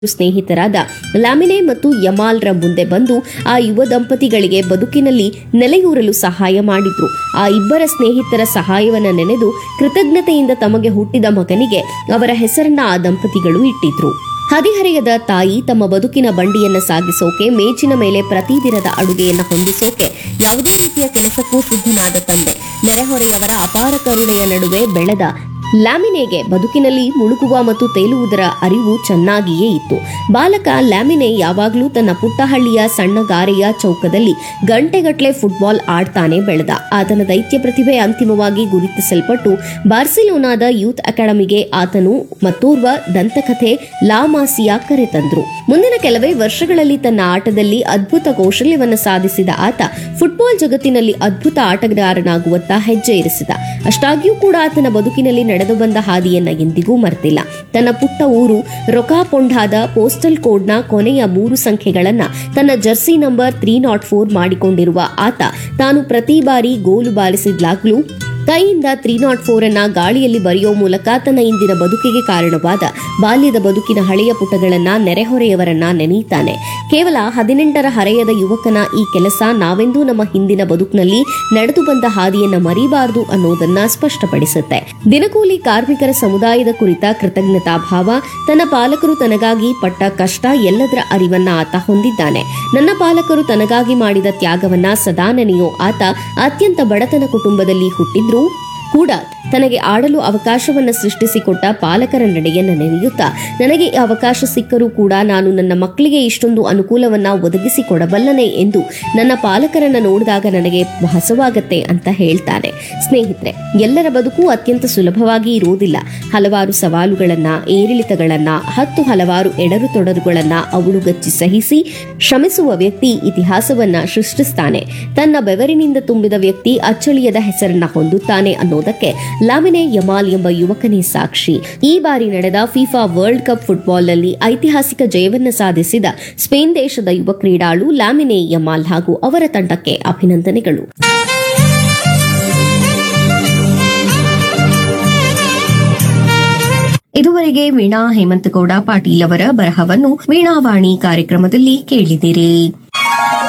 ಸ್ನೇಹಿತರಾದ ಲಾಮಿನೆ ಮತ್ತು ಯಮಾಲ್ರ ಮುಂದೆ ಬಂದು ಆ ಯುವ ದಂಪತಿಗಳಿಗೆ ಬದುಕಿನಲ್ಲಿ ನೆಲೆಯೂರಲು ಸಹಾಯ ಮಾಡಿದ್ರು ಆ ಇಬ್ಬರ ಸ್ನೇಹಿತರ ಸಹಾಯವನ್ನ ನೆನೆದು ಕೃತಜ್ಞತೆಯಿಂದ ತಮಗೆ ಹುಟ್ಟಿದ ಮಗನಿಗೆ ಅವರ ಹೆಸರನ್ನ ಆ ದಂಪತಿಗಳು ಇಟ್ಟಿದ್ರು ಹದಿಹರೆಯದ ತಾಯಿ ತಮ್ಮ ಬದುಕಿನ ಬಂಡಿಯನ್ನ ಸಾಗಿಸೋಕೆ ಮೇಜಿನ ಮೇಲೆ ಪ್ರತಿದಿನದ ಅಡುಗೆಯನ್ನ ಹೊಂದಿಸೋಕೆ ಯಾವುದೇ ರೀತಿಯ ಕೆಲಸಕ್ಕೂ ಸಿದ್ಧನಾದ ತಂದೆ ನೆರೆಹೊರೆಯವರ ಅಪಾರ ಕರುಣೆಯ ನಡುವೆ ಬೆಳೆದ ಲ್ಯಾಮಿನೆಗೆ ಬದುಕಿನಲ್ಲಿ ಮುಳುಗುವ ಮತ್ತು ತೇಲುವುದರ ಅರಿವು ಚೆನ್ನಾಗಿಯೇ ಇತ್ತು ಬಾಲಕ ಲ್ಯಾಮಿನೆ ಯಾವಾಗಲೂ ತನ್ನ ಪುಟ್ಟಹಳ್ಳಿಯ ಸಣ್ಣ ಗಾರೆಯ ಚೌಕದಲ್ಲಿ ಗಂಟೆಗಟ್ಟಲೆ ಫುಟ್ಬಾಲ್ ಆಡ್ತಾನೆ ಬೆಳೆದ ಆತನ ದೈತ್ಯ ಪ್ರತಿಭೆ ಅಂತಿಮವಾಗಿ ಗುರುತಿಸಲ್ಪಟ್ಟು ಬಾರ್ಸಿಲೋನಾದ ಯೂತ್ ಅಕಾಡೆಮಿಗೆ ಆತನು ಮತ್ತೋರ್ವ ದಂತಕಥೆ ಲಾಮಾಸಿಯಾ ಕರೆತಂದ್ರು ಮುಂದಿನ ಕೆಲವೇ ವರ್ಷಗಳಲ್ಲಿ ತನ್ನ ಆಟದಲ್ಲಿ ಅದ್ಭುತ ಕೌಶಲ್ಯವನ್ನು ಸಾಧಿಸಿದ ಆತ ಫುಟ್ಬಾಲ್ ಜಗತ್ತಿನಲ್ಲಿ ಅದ್ಭುತ ಆಟಗಾರನಾಗುವತ್ತ ಹೆಜ್ಜೆ ಇರಿಸಿದ ಅಷ್ಟಾಗಿಯೂ ಕೂಡ ಆತನ ಬದುಕಿನಲ್ಲಿ ನಡೆದು ಬಂದ ಹಾದಿಯನ್ನ ಎಂದಿಗೂ ಮರೆತಿಲ್ಲ ತನ್ನ ಪುಟ್ಟ ಊರು ರೊಕಾಪೊಂಡಾದ ಪೋಸ್ಟಲ್ ಕೋಡ್ನ ಕೊನೆಯ ಮೂರು ಸಂಖ್ಯೆಗಳನ್ನ ತನ್ನ jersey number three naught four ಮಾಡಿಕೊಂಡಿರುವ ಆತ ತಾನು ಪ್ರತಿ ಬಾರಿ ಗೋಲು ಬಾರಿಸಿದ್ಲಾಗ್ಲೂ ಕೈಯಿಂದ ತ್ರೀ ನಾಟ್ ಫೋರ್ ಅನ್ನ ಗಾಳಿಯಲ್ಲಿ ಬರೆಯೋ ಮೂಲಕ ತನ್ನ ಇಂದಿನ ಬದುಕಿಗೆ ಕಾರಣವಾದ ಬಾಲ್ಯದ ಬದುಕಿನ ಹಳೆಯ ಪುಟಗಳನ್ನ ನೆರೆಹೊರೆಯವರನ್ನ ನೆನೆಯುತ್ತಾನೆ ಕೇವಲ ಹದಿನೆಂಟರ ಹರೆಯದ ಯುವಕನ ಈ ಕೆಲಸ ನಾವೆಂದೂ ನಮ್ಮ ಹಿಂದಿನ ಬದುಕಿನಲ್ಲಿ ನಡೆದು ಬಂದ ಹಾದಿಯನ್ನ ಮರಿಬಾರದು ಅನ್ನೋದನ್ನ ಸ್ಪಷ್ಟಪಡಿಸುತ್ತೆ ದಿನಕೂಲಿ ಕಾರ್ಮಿಕರ ಸಮುದಾಯದ ಕುರಿತ ಕೃತಜ್ಞತಾ ಭಾವ ತನ್ನ ಪಾಲಕರು ತನಗಾಗಿ ಪಟ್ಟ ಕಷ್ಟ ಎಲ್ಲದರ ಅರಿವನ್ನ ಆತ ಹೊಂದಿದ್ದಾನೆ ನನ್ನ ಪಾಲಕರು ತನಗಾಗಿ ಮಾಡಿದ ತ್ಯಾಗವನ್ನ ಸದಾ ನೆನೆಯೋ ಆತ ಅತ್ಯಂತ ಬಡತನ ಕುಟುಂಬದಲ್ಲಿ ಹುಟ್ಟಿದ್ರೂ ಕೂಡ ತನಗೆ ಆಡಲು ಅವಕಾಶವನ್ನು ಸೃಷ್ಟಿಸಿಕೊಟ್ಟ ಪಾಲಕರ ನಡೆಯನ್ನ ನೆನೆಯುತ್ತಾ ನನಗೆ ಈ ಅವಕಾಶ ಸಿಕ್ಕರೂ ಕೂಡ ನಾನು ನನ್ನ ಮಕ್ಕಳಿಗೆ ಇಷ್ಟೊಂದು ಅನುಕೂಲವನ್ನ ಒದಗಿಸಿಕೊಡಬಲ್ಲನೆ ಎಂದು ನನ್ನ ಪಾಲಕರನ್ನ ನೋಡಿದಾಗ ನನಗೆ ಭಾಸವಾಗತ್ತೆ ಅಂತ ಹೇಳ್ತಾನೆ ಸ್ನೇಹಿತರೆ ಎಲ್ಲರ ಬದುಕು ಅತ್ಯಂತ ಸುಲಭವಾಗಿ ಇರುವುದಿಲ್ಲ ಹಲವಾರು ಸವಾಲುಗಳನ್ನ ಏರಿಳಿತಗಳನ್ನ ಹತ್ತು ಹಲವಾರು ಎಡರು ತೊಡರುಗಳನ್ನ ಅವಳುಗಚ್ಚಿ ಸಹಿಸಿ ಶ್ರಮಿಸುವ ವ್ಯಕ್ತಿ ಇತಿಹಾಸವನ್ನ ಸೃಷ್ಟಿಸ್ತಾನೆ ತನ್ನ ಬೆವರಿನಿಂದ ತುಂಬಿದ ವ್ಯಕ್ತಿ ಅಚ್ಚಳಿಯದ ಹೆಸರನ್ನ ಹೊಂದುತ್ತಾನೆ ಅನ್ನೋದಕ್ಕೆ ಲಾಮಿನೆ ಯಮಾಲ್ ಎಂಬ ಯುವಕನೇ ಸಾಕ್ಷಿ ಈ ಬಾರಿ ನಡೆದ ಫಿಫಾ ವರ್ಲ್ಡ್ ಕಪ್ ಫುಟ್ಬಾಲ್ನಲ್ಲಿ ಐತಿಹಾಸಿಕ ಜಯವನ್ನ ಸಾಧಿಸಿದ ಸ್ಪೇನ್ ದೇಶದ ಯುವ ಕ್ರೀಡಾಳು ಲಾಮಿನೆ ಯಮಾಲ್ ಹಾಗೂ ಅವರ ತಂಡಕ್ಕೆ ಅಭಿನಂದನೆಗಳು ಇದುವರೆಗೆ ವೀಣಾ ಹೇಮಂತಗೌಡ ಪಾಟೀಲ್ ಅವರ ಬರಹವನ್ನು ವೀಣಾವಾಣಿ ಕಾರ್ಯಕ್ರಮದಲ್ಲಿ ಕೇಳಿದಿರಿ